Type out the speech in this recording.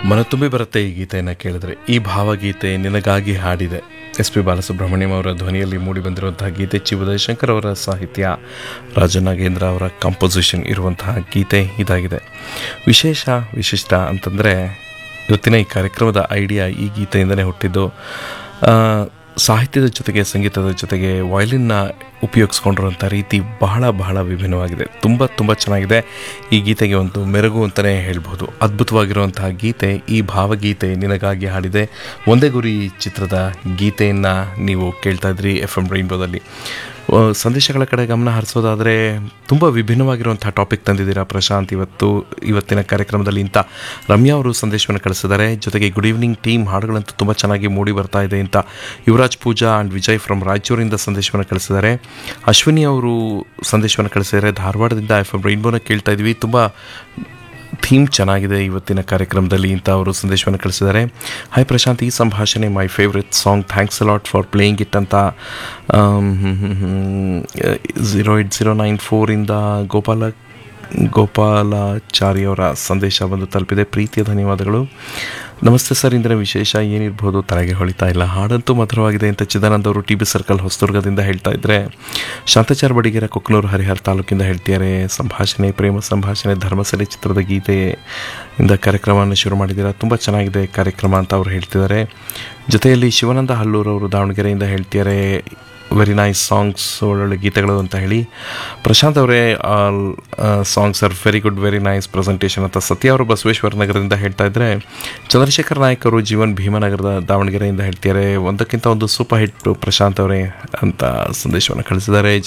ಮನ ತುಂಬಿ ಬರುತ್ತೆ ಈ ಗೀತೆಯನ್ನು ಕೇಳಿದ್ರೆ ಈ ಭಾವಗೀತೆ ನಿನಗಾಗಿ ಹಾಡಿದೆ ಎಸ್ ಪಿ ಬಾಲಸುಬ್ರಹ್ಮಣ್ಯಂ ಅವರ ಧ್ವನಿಯಲ್ಲಿ ಮೂಡಿಬಂದಿರುವಂತಹ ಗೀತೆ ಚಿ ಉದಯಶಂಕರ್ ಅವರ ಸಾಹಿತ್ಯ ರಾಜನಾಗೇಂದ್ರ ಅವರ ಕಂಪೋಸಿಷನ್ ಇರುವಂತಹ ಗೀತೆ ಇದಾಗಿದೆ ವಿಶೇಷ ವಿಶಿಷ್ಟ ಅಂತಂದರೆ ಇವತ್ತಿನ ಈ ಕಾರ್ಯಕ್ರಮದ ಐಡಿಯಾ ಈ ಗೀತೆಯಿಂದಲೇ ಹುಟ್ಟಿದ್ದು ಆ, ಸಾಹಿತ್ಯದ ಜೊತೆಗೆ ಸಂಗೀತದ ಜೊತೆಗೆ ವಯಲಿನ್ನ ಉಪಯೋಗಿಸ್ಕೊಂಡಿರುವಂಥ ರೀತಿ ಬಹಳ ಬಹಳ ವಿಭಿನ್ನವಾಗಿದೆ ತುಂಬ ತುಂಬ ಚೆನ್ನಾಗಿದೆ ಈ ಗೀತೆಗೆ ಒಂದು ಮೆರುಗು ಅಂತಲೇ ಹೇಳ್ಬೋದು ಅದ್ಭುತವಾಗಿರುವಂತಹ ಗೀತೆ ಈ ಭಾವಗೀತೆ ನಿನಗಾಗಿ ಹಾಡಿದೆ ಒಂದೇ ಗುರಿ ಚಿತ್ರದ ಗೀತೆಯನ್ನು ನೀವು ಕೇಳ್ತಾ ಇದ್ರಿ ಎಫ್ ಎಮ್ ರೈನ್ಬೋದಲ್ಲಿ ಆ, ಸಂದೇಶಗಳ ಕಡೆ ಗಮನ ಹರಿಸೋದಾದರೆ ತುಂಬ ವಿಭಿನ್ನವಾಗಿರುವಂಥ ಟಾಪಿಕ್ ತಂದಿದ್ದೀರಾ ಪ್ರಶಾಂತ್ ಇವತ್ತು ಇವತ್ತಿನ ಕಾರ್ಯಕ್ರಮದಲ್ಲಿ ಇಂಥ ರಮ್ಯಾ ಅವರು ಸಂದೇಶವನ್ನು ಕಳಿಸಿದ್ದಾರೆ ಜೊತೆಗೆ ಗುಡ್ ಈವ್ನಿಂಗ್ ಟೀಮ್ ಹಾಡುಗಳಂತೂ ತುಂಬ ಚೆನ್ನಾಗಿ ಮೂಡಿ ಬರ್ತಾ ಇದೆ ಅಂತ ಯುವರಾಜ್ ಪೂಜಾ ಆ್ಯಂಡ್ ವಿಜಯ್ ಫ್ರಮ್ ರಾಯಚೂರಿಂದ ಸಂದೇಶವನ್ನು ಕಳಿಸಿದ್ದಾರೆ ಅಶ್ವಿನಿ ಅವರು ಸಂದೇಶವನ್ನು ಕಳಿಸಿದ್ದಾರೆ ಧಾರವಾಡದಿಂದ ಎಫ್ ಎಮ್ ರೈನ್ಬೋನ ಕೇಳ್ತಾ ಇದ್ವಿ ತುಂಬ ಥೀಮ್ ಚೆನ್ನಾಗಿದೆ ಇವತ್ತಿನ ಕಾರ್ಯಕ್ರಮದಲ್ಲಿ ಅಂತ ಅವರು ಸಂದೇಶವನ್ನು ಕಳಿಸಿದ್ದಾರೆ ಹಾಯ್ ಪ್ರಶಾಂತ್ ಈ ಸಂಭಾಷಣೆ my favourite song thanks a lot for playing it ಅಂತ ಝೀರೋ ಏಟ್ ಝೀರೋ ನೈನ್ ಫೋರಿಂದ ಗೋಪಾಲ ಗೋಪಾಲಾಚಾರಿ ಅವರ ಸಂದೇಶ ಬಂದು ತಲುಪಿದೆ ಪ್ರೀತಿಯ ಧನ್ಯವಾದಗಳು ನಮಸ್ತೆ ಸರ್ ಇಂದಿನ ವಿಶೇಷ ಏನಿರ್ಬೋದು ತಲೆಗೆ ಹೊಳಿತಾ ಇಲ್ಲ ಹಾಡಂತೂ ಮಧುರವಾಗಿದೆ ಅಂತ ಚಿದಾನಂದ ಅವರು ಟಿ ಬಿ ಸರ್ಕಲ್ ಹೊಸದುರ್ಗದಿಂದ ಹೇಳ್ತಾ ಇದ್ರೆ ಶಾಂತಚಾರ್ ಬಡಿಗೆರ ಕೊಕ್ಕನೂರು ಹರಿಹರ ತಾಲೂಕಿಂದ ಹೇಳ್ತಿದ್ದಾರೆ ಸಂಭಾಷಣೆ ಪ್ರೇಮ ಸಂಭಾಷಣೆ ಧರ್ಮಸಲೆ ಚಿತ್ರದ ಗೀತೆ ಇಂದ ಕಾರ್ಯಕ್ರಮವನ್ನು ಶುರು ಮಾಡಿದ್ದೀರಾ ತುಂಬ ಚೆನ್ನಾಗಿದೆ ಕಾರ್ಯಕ್ರಮ ಅಂತ ಅವರು ಹೇಳ್ತಿದ್ದಾರೆ ಜೊತೆಯಲ್ಲಿ ಶಿವಾನಂದ ಹಲ್ಲೂರು ಅವರು ದಾವಣಗೆರೆಯಿಂದ ಹೇಳ್ತಿದ್ದಾರೆ ವೆರಿ ನೈಸ್ ಸಾಂಗ್ಸ್ ಒಳ್ಳೊಳ್ಳೆ ಗೀತೆಗಳು ಅಂತ ಹೇಳಿ ಪ್ರಶಾಂತ್ ಅವರೇ songs are very good very nice presentation ಅಂತ ಸತ್ಯ ಅವರು ಬಸವೇಶ್ವರ ನಗರದಿಂದ ಹೇಳ್ತಾ ಇದ್ರೆ ಚಂದ್ರಶೇಖರ್ ನಾಯಕ್ ಅವರು ಜೀವನ್ ಭೀಮನಗರದ ದಾವಣಗೆರೆಯಿಂದ ಹೇಳ್ತಿದ್ದಾರೆ ಒಂದಕ್ಕಿಂತ ಒಂದು ಸೂಪರ್ ಹಿಟ್ ಪ್ರಶಾಂತ್ ಅವರೇ ಅಂತ ಸಂದೇಶವನ್ನು ಕಳಿಸಿದ್ದಾರೆ